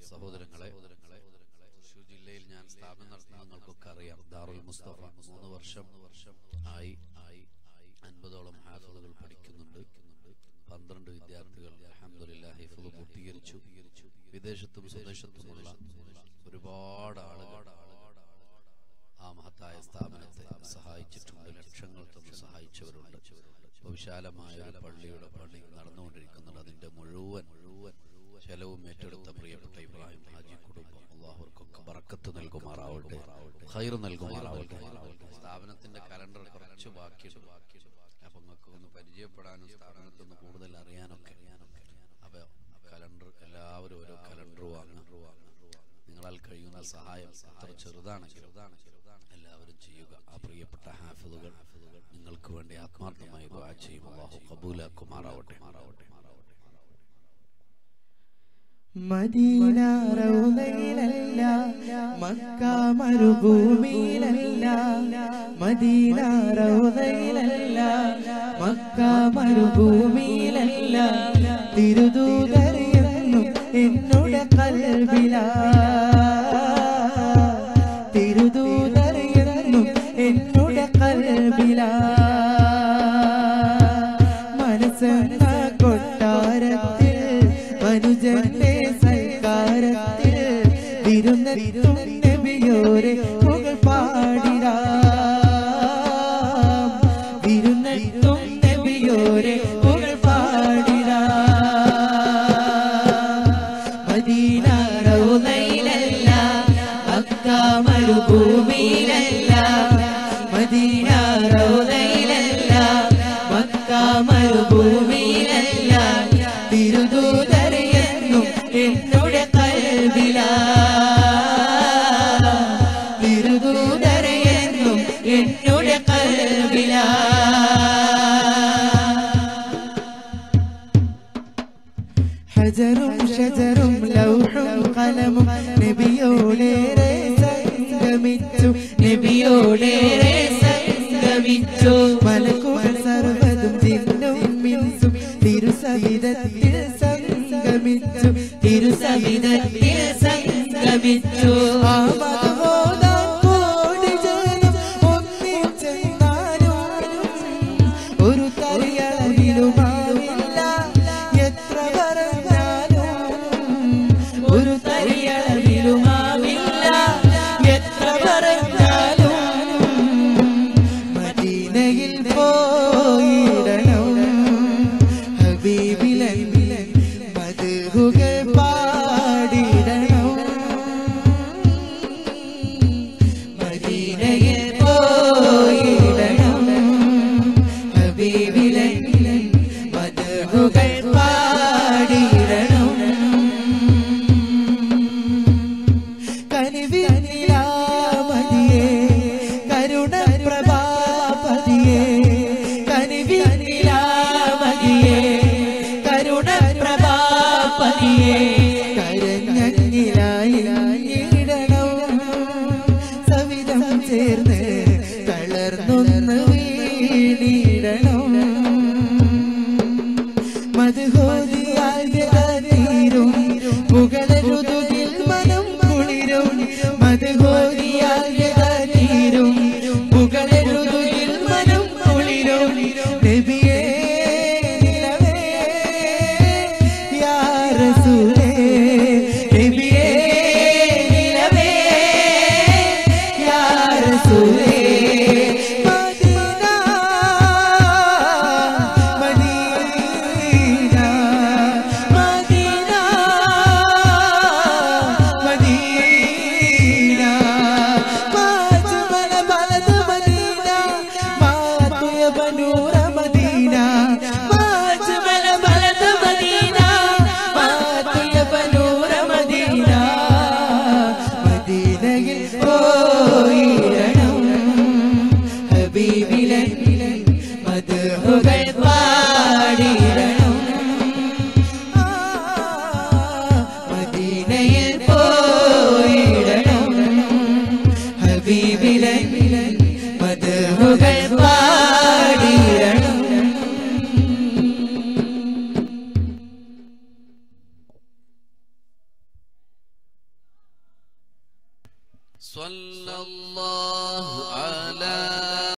സഹോദരങ്ങളെ തൃശൂർ ജില്ലയിൽ ഞാൻ സ്ഥാപനം നടത്തുന്ന നിങ്ങൾക്കൊക്കെ അറിയാം ദാറുൽ മുസ്തഫ മൂന്ന് വർഷം ആയി ആയി അൻപതോളം ഹാഫുകൾ പഠിക്കുന്നുണ്ട് പന്ത്രണ്ട് വിദ്യാർത്ഥികൾ അൽഹംദുലില്ലാ ഹിഫ്ള് പൂർത്തീകരിച്ചു വിദേശത്തും സ്വദേശത്തുമുള്ള ഒരുപാട് ആളുകൾ ആ മഹത്തായ സ്ഥാപനത്തെ സഹായിച്ചിട്ടുണ്ട് ലക്ഷങ്ങൾ തന്ന് സഹായിച്ചവരുണ്ട് ഇപ്പൊ വിശാലമായ ഒരു പള്ളിയുടെ പണി നടന്നുകൊണ്ടിരിക്കുന്നുണ്ട് അതിന്റെ മുഴുവൻ മുഴുവൻ ചെലവും ഏറ്റെടുത്ത പ്രിയപ്പെട്ട ഇബ്രാഹിം ഹാജി കുടുംബം അള്ളാഹുർക്കൊക്കെ ബറക്കത്ത് നൽകുമാറാവട്ടെ ഖൈർ നൽകുമാറാവട്ടെ സ്ഥാപനത്തിന്റെ കലണ്ടർ കുറച്ച് ബാക്കിയുണ്ട് അപ്പൊ നിങ്ങൾക്ക് ഒന്ന് പരിചയപ്പെടാനും സ്ഥാപനത്തിൽ നിന്ന് കൂടുതൽ അറിയാനൊക്കെ അപ്പൊ കലണ്ടർ എല്ലാവരും ഓരോ കലണ്ടർ വാങ്ങും നിങ്ങളാൽ കഴിയുന്ന സഹായം അത്ര ചെറുതാണെങ്കിലും എല്ലാവരും ചെയ്യുക ആ പ്രിയപ്പെട്ട ഹാഫിദുകൾ നിങ്ങൾക്ക് വേണ്ടി ആത്മാർത്ഥമായി ദുആ ചെയ്യും അല്ലാഹു കബൂലാക്കുമാറാവട്ടെ മാറാവട്ടെ മദീന റൗദയിലല്ല മക്ക മരുഭൂമിയിലല്ല മദീന റൗദയിലല്ല മക്ക മരുഭൂമിയിലല്ല തിരുദൂതറിയുന്നു എന്നുടെ കൽവില തിരുദൂതറിയുന്നു എന്നുടെ കൽവില മനസ്സെന്ന കൊട്ടാരത്തിൽ മനുജന്റെ സൽക്കാരത്തിൽ വിരുന്നെത്തും നബിയോരെ പുകൾ പാടിടാം വിരുന്നെത്തും നബിയോരെ പുകൾ പാടിടാം മദീന റൗദയിലല്ല മക്ക മരുഭൂമിയിലല്ല മദീന റൗദയിലല്ല മക്ക മരുഭൂമിയിലല്ല തിരുദൂതറിയെന്നും എന്നുടെ കൽവില തിരുദൂതറിയെന്നും എന്നുടെ കൽവില ഹജറും ഷജറും ലൗഹും കലമും നബിയോടേറെ സംഗമിച്ചു നബിയോടേറെ സംഗമിച്ചു മലക്കുകൾ സർവതും ജിന്നും മിൻസും തിരുസവിധത്തിൽ സംഗമിച്ചു തിരുസവിധത്തിൽ സംഗമിച്ചു ആ മതബോധം കോടി ജനം ഒന്നിച്ചെന്നാലും ഒരു തരിയളവിലുമാവില്ല എത്ര പറഞ്ഞാലും ഒരു തരിയളവിലുമാവില്ല എത്ര പറഞ്ഞാലും മദീനയിൽ പോയിടണം ഹബീബിലെ മധുകൾ പാടിടണം മദീനയിൽ പോയിടണം ഹബീബിലെ മധുകൾ പാടിടണം കനിവിനിലാമതിയേ കരുണ പ്രഭാപതിയേ കനിവിനിലാമതിയേ കരുണ പ്രഭാപതിയേ കരഞ്ഞിലായി ഇടണം സവിധം ചേർന്ന് തളർന്നൊന്ന് വീണിടണം മധുഹോദിയാൽ തീരും മുകളരുതുകിൽ മനം കുളിരും മധുഹോദിയാൽ തീരും മുകളരുതുകിൽ മനം കുളിരും നബിയേ നിലവേ യാ റസൂലേ صلى الله على